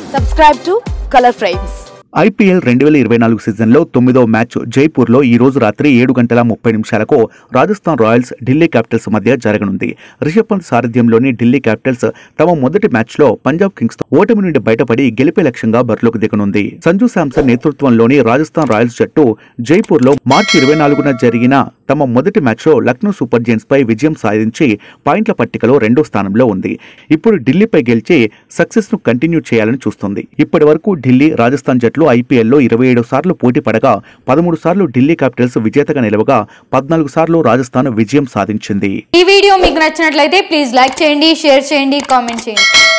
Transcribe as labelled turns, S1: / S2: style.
S1: Subscribe to Color Frames.
S2: IPL రెండు వేల ఇరవై నాలుగు సీజన్లో తొమ్మిదో మ్యాచ్ జైపూర్లో ఈ రోజు రాత్రి ఏడు గంటల ముప్పై నిమిషాలకు రాజస్థాన్ రాయల్స్ ఢిల్లీ క్యాపిటల్స్ మధ్య జరగనుంది రిషబ్ పంత్ సారథ్యంలోని ఢిల్లీ క్యాపిటల్స్ తమ మొదటి మ్యాచ్లో పంజాబ్ కింగ్స్ ఓటమి నుండి బయటపడి గెలిపే లక్ష్యంగా బరిలోకి దిగనుంది సంజు శాంసన్ నేతృత్వంలోని రాజస్థాన్ రాయల్స్ జట్టు జైపూర్లో మార్చి ఇరవై నాలుగున జరిగిన తమ మొదటి మ్యాచ్లో లక్నో సూపర్ జెయింట్స్ పై విజయం సాధించి పాయింట్ల పట్టికలో రెండో స్థానంలో ఉంది ఇప్పుడు ఢిల్లీపై గెలిచి సక్సెస్ ను కంటిన్యూ చేయాలని చూస్తుంది ఇప్పటి వరకు ఢిల్లీ రాజస్థాన్ జట్లు ఐపీఎల్లో ఇరవై ఏడు సార్లు పోటీ పడగా పదమూడు సార్లు ఢిల్లీ క్యాపిటల్స్ విజేతగా నిలవగా పద్నాలుగు సార్లు రాజస్థాన్ విజయం సాధించింది
S3: ఈ వీడియో మీకు నచ్చినట్లయితే ప్లీజ్ లైక్ చేయండి షేర్ చేయండి కామెంట్ చేయండి